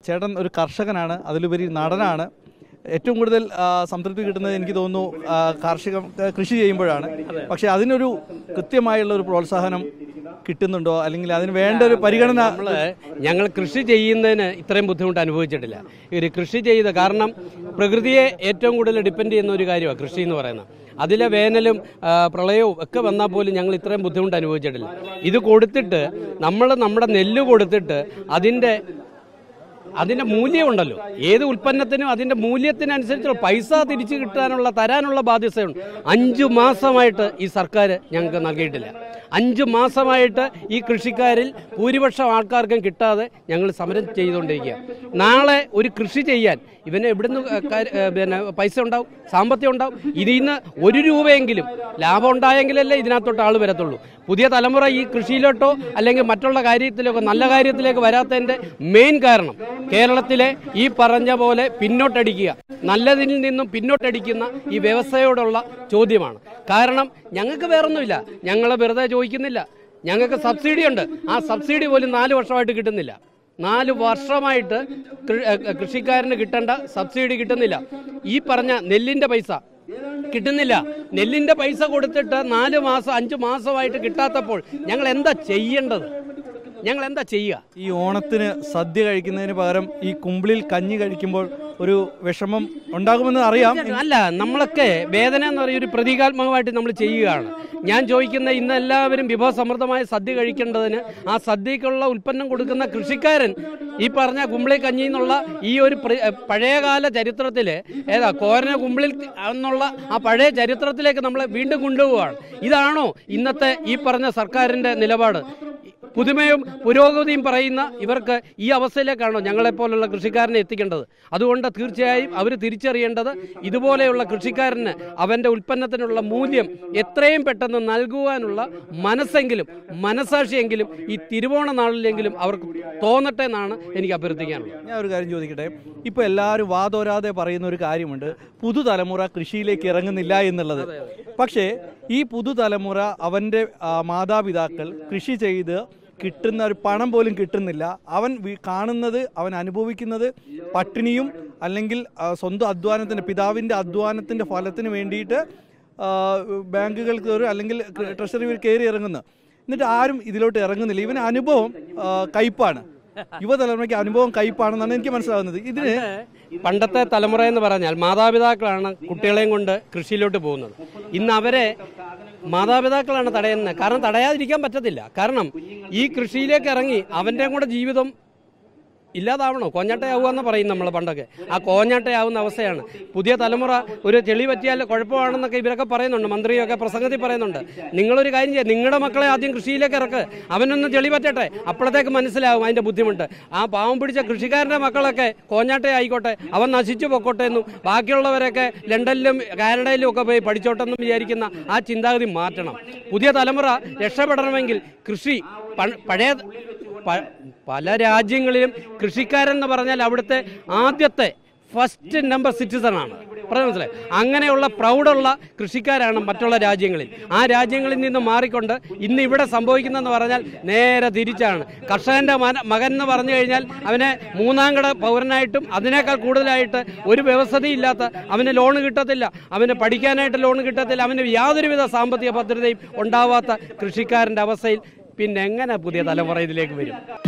ചേട്ടൻ ഒരു കർഷകനാണ് അതിലുപരി നടനാണ് ഏറ്റവും കൂടുതൽ ആ, സംതൃപ്തി കിട്ടുന്നത് എനിക്ക് തോന്നുന്നു ആ, കാർഷിക കൃഷി ചെയ്യുമ്പോഴാണ് പക്ഷെ അതിനൊരു കൃത്യമായുള്ള ഒരു പ്രോത്സാഹനം കിട്ടുന്നുണ്ടോ അല്ലെങ്കിൽ അതിന് വേണ്ട ഒരു പരിഗണന നമ്മള് ഞങ്ങൾ കൃഷി ചെയ്യുന്നതിന് ഇത്രയും ബുദ്ധിമുട്ട് അനുഭവിച്ചിട്ടില്ല ഒരു കൃഷി ചെയ്ത് കാരണം പ്രകൃതിയെ ഏറ്റവും കൂടുതൽ ഡിപ്പെൻഡ് ചെയ്യുന്ന ഒരു കാര്യമാണ് കൃഷി എന്ന് പറയുന്നത് അതിലെ വേനലും ആ, പ്രളയവും ഒക്കെ വന്നാൽ പോലും ഞങ്ങൾ ഇത്രയും ബുദ്ധിമുട്ട് അനുഭവിച്ചിട്ടില്ല ഇത് കൊടുത്തിട്ട് നമ്മൾ നമ്മുടെ നെല്ല് കൊടുത്തിട്ട് അതിൻ്റെ അതിന്റെ മൂല്യമുണ്ടല്ലോ ഏത് ഉൽപ്പന്നത്തിനും അതിന്റെ മൂല്യത്തിനനുസരിച്ചുള്ള പൈസ തിരിച്ചു കിട്ടാനുള്ള തരാനുള്ള ബാധ്യതയുണ്ട് അഞ്ചു മാസമായിട്ട് ഈ സർക്കാർ ഞങ്ങൾക്ക് നൽകിയിട്ടില്ല അഞ്ചു മാസമായിട്ട് ഈ കൃഷിക്കാരിൽ ഭൂരിപക്ഷം ആൾക്കാർക്കും കിട്ടാതെ ഞങ്ങൾ സമരം ചെയ്തുകൊണ്ടിരിക്കുക നാളെ ഒരു കൃഷി ചെയ്യാൻ ഇവന് എവിടുന്ന് കാര്- ഏ, പിന്നെ പൈസ ഉണ്ടാവും സാമ്പത്തികം ഉണ്ടാവും ഇതിൽ നിന്ന് ഒരു രൂപയെങ്കിലും ലാഭം ഉണ്ടായെങ്കിലല്ലേ ഇതിനകത്തോട്ട് ആൾ വരത്തുള്ളൂ പുതിയ തലമുറ ഈ കൃഷിയിലോട്ടോ അല്ലെങ്കിൽ മറ്റുള്ള കാര്യത്തിലേക്കോ നല്ല കാര്യത്തിലേക്ക് വരാത്തതിന്റെ മെയിൻ കാരണം കേരളത്തിലെ ഈ പറഞ്ഞ പോലെ പിന്നോട്ടടിക്കുക നല്ലതിൽ നിന്നും പിന്നോട്ടടിക്കുന്ന ഈ വ്യവസ്ഥയോടുള്ള ചോദ്യമാണ് കാരണം ഞങ്ങൾക്ക് വേറൊന്നുമില്ല ഞങ്ങൾ വെറുതെ ചോദിക്കുന്നില്ല ഞങ്ങൾക്ക് സബ്സിഡി ഉണ്ട് ആ സബ്സിഡി പോലും നാല് വർഷമായിട്ട് കിട്ടുന്നില്ല നാല് വർഷമായിട്ട് കൃ- ഏ, കൃഷിക്കാരന് കിട്ടേണ്ട സബ്സിഡി കിട്ടുന്നില്ല ഈ പറഞ്ഞ നെല്ലിന്റെ പൈസ കിട്ടുന്നില്ല നെല്ലിന്റെ പൈസ കൊടുത്തിട്ട് നാല് മാസം അഞ്ച് മാസമായിട്ട് കിട്ടാത്തപ്പോൾ ഞങ്ങൾ എന്താ ചെയ്യേണ്ടത് ഞങ്ങൾ എന്താ ചെയ്യുക ഈ ഓണത്തിന് സദ്യ കഴിക്കുന്നതിന് പകരം ഈ കുമ്പിളിൽ കഞ്ഞി കഴിക്കുമ്പോൾ ഒരു വിഷമം ഉണ്ടാകുമെന്ന് അറിയാം അല്ല നമ്മളൊക്കെ വേദന എന്ന് പറയുന്ന ഒരു പ്രതീകാത്മകമായിട്ട് നമ്മൾ ചെയ്യുകയാണ് ഞാൻ ചോദിക്കുന്ന ഇന്ന് എല്ലാവരും വിഭവസമൃദ്ധമായ സദ്യ കഴിക്കേണ്ടതിന് ആ സദ്യക്കുള്ള ഉൽപ്പന്നം കൊടുക്കുന്ന കൃഷിക്കാരൻ ഈ പറഞ്ഞ കുമ്പിളി കഞ്ഞി എന്നുള്ള ഈ ഒരു പ്ര- എ, പഴയകാല ചരിത്രത്തില് ഏതാ കോരന കുമ്പിളിൽ എന്നുള്ള ആ പഴയ ചരിത്രത്തിലേക്ക് നമ്മളെ വീണ്ടും കൊണ്ടുപോവുകയാണ് ഇതാണോ ഇന്നത്തെ ഈ പറഞ്ഞ സർക്കാരിന്റെ നിലപാട് പുതുമയും പുരോഗതിയും പറയുന്ന ഇവർക്ക് ഈ അവസ്ഥയിലേക്കാണോ ഞങ്ങളെപ്പോലുള്ള കൃഷിക്കാരനെ എത്തിക്കേണ്ടത് അതുകൊണ്ട് തീർച്ചയായും അവർ തിരിച്ചറിയേണ്ടത് ഇതുപോലെയുള്ള കൃഷിക്കാരന് അവൻ്റെ ഉൽപ്പന്നത്തിനുള്ള മൂല്യം എത്രയും പെട്ടെന്ന് നൽകുവാനുള്ള മനസ്സെങ്കിലും മനസാക്ഷിയെങ്കിലും ഈ തിരുവോണ നാളിലെങ്കിലും അവർക്ക് തോന്നട്ടെ എന്നാണ് എനിക്ക് അഭ്യർത്ഥിക്കാനുള്ളത് ഞാൻ ഒരു കാര്യം ചോദിക്കട്ടെ ഇപ്പൊ എല്ലാവരും വാതോരാതെ പറയുന്ന ഒരു കാര്യമുണ്ട് പുതുതലമുറ കൃഷിയിലേക്ക് ഇറങ്ങുന്നില്ല എന്നുള്ളത് പക്ഷേ ഈ പുതുതലമുറ അവന്റെ ആ, മാതാപിതാക്കൾ കൃഷി ചെയ്ത് കിട്ടുന്ന ഒരു പണം പോലും കിട്ടുന്നില്ല അവൻ വി- കാണുന്നത് അവൻ അനുഭവിക്കുന്നത് പട്ടിണിയും അല്ലെങ്കിൽ ആ, സ്വന്തം അധ്വാനത്തിന്റെ പിതാവിന്റെ അധ്വാനത്തിന്റെ ഫലത്തിന് വേണ്ടിയിട്ട് ആ, ബാങ്കുകൾ കയറി അല്ലെങ്കിൽ ട്രഷറി കയറി ഇറങ്ങുന്നു എന്നിട്ട് ആരും ഇതിലോട്ട് ഇറങ്ങുന്നില്ല ഇവന് അനുഭവം ആ, കയ്പാണ് യുവതലമുറയ്ക്ക് അനുഭവം കയ്പാണെന്നാണ് എനിക്ക് മനസ്സിലാകുന്നത് ഇതിന് പണ്ടത്തെ തലമുറ എന്ന് പറഞ്ഞാൽ മാതാപിതാക്കളാണ് കുട്ടികളെയും കൊണ്ട് കൃഷിയിലോട്ട് പോകുന്നത് ഇന്ന് അവരെ മാതാപിതാക്കളാണ് തടയുന്നത് കാരണം തടയാതിരിക്കാൻ പറ്റത്തില്ല കാരണം ഈ കൃഷിയിലേക്ക് ഇറങ്ങി അവൻ്റെ കൂടെ ജീവിതം ഇല്ലാതാവണോ കോഞ്ഞാട്ടയാവുക എന്ന് പറയും നമ്മൾ പണ്ടൊക്കെ ആ കോഞ്ഞാട്ടയാവുന്ന അവസ്ഥയാണ് പുതിയ തലമുറ ഒരു ചെളി പറ്റിയാൽ കുഴപ്പമാണെന്നൊക്കെ ഇവരൊക്കെ പറയുന്നുണ്ട് മന്ത്രിയൊക്കെ പ്രസംഗത്തിൽ പറയുന്നുണ്ട് നിങ്ങളൊരു കാര്യം ചെയ്യുക നിങ്ങളുടെ മക്കളെ ആദ്യം കൃഷിയിലേക്ക് ഇറക്ക് അവനൊന്ന് ചെളി പറ്റട്ടെ അപ്പോഴത്തേക്ക് മനസ്സിലാവും അതിന്റെ ബുദ്ധിമുട്ട് ആ പാവം പിടിച്ച കൃഷിക്കാരന്റെ മക്കളൊക്കെ കോഞ്ഞാട്ടെ ആയിക്കോട്ടെ അവൻ നശിച്ചു പൊക്കോട്ടെ എന്നും ബാക്കിയുള്ളവരൊക്കെ ലണ്ടനിലും കാനഡയിലും ഒക്കെ പോയി പഠിച്ചോട്ടെന്നും വിചാരിക്കുന്ന ആ ചിന്താഗതി മാറ്റണം പുതിയ തലമുറ രക്ഷപ്പെടണമെങ്കിൽ കൃഷി പ- പഴയ പ- പല രാജ്യങ്ങളിലും കൃഷിക്കാരെന്ന് പറഞ്ഞാൽ അവിടുത്തെ ആദ്യത്തെ ഫസ്റ്റ് നമ്പർ സിറ്റിസൺ ആണ് പറഞ്ഞ മനസ്സിലായി അങ്ങനെയുള്ള പ്രൗഢുള്ള കൃഷിക്കാരാണ് മറ്റുള്ള രാജ്യങ്ങളിൽ ആ രാജ്യങ്ങളിൽ നിന്ന് മാറിക്കൊണ്ട് ഇന്ന് ഇവിടെ സംഭവിക്കുന്നതെന്ന് പറഞ്ഞാൽ നേരെ തിരിച്ചാണ് കർഷകന്റെ മന- മകൻ എന്ന് പറഞ്ഞു കഴിഞ്ഞാൽ അവനെ മൂന്നാംകട പൗരനായിട്ടും അതിനേക്കാൾ കൂടുതലായിട്ട് ഒരു വ്യവസ്ഥതയില്ലാത്ത അവന് ലോൺ കിട്ടത്തില്ല അവന് പഠിക്കാനായിട്ട് ലോൺ കിട്ടത്തില്ല അവന് യാതൊരുവിധ സാമ്പത്തിക ഭദ്രതയും ഉണ്ടാവാത്ത കൃഷിക്കാരന്റെ അവസ്ഥയിൽ പിന്നെ എങ്ങനെ പുതിയ തലമുറ ഇതിലേക്ക് വരും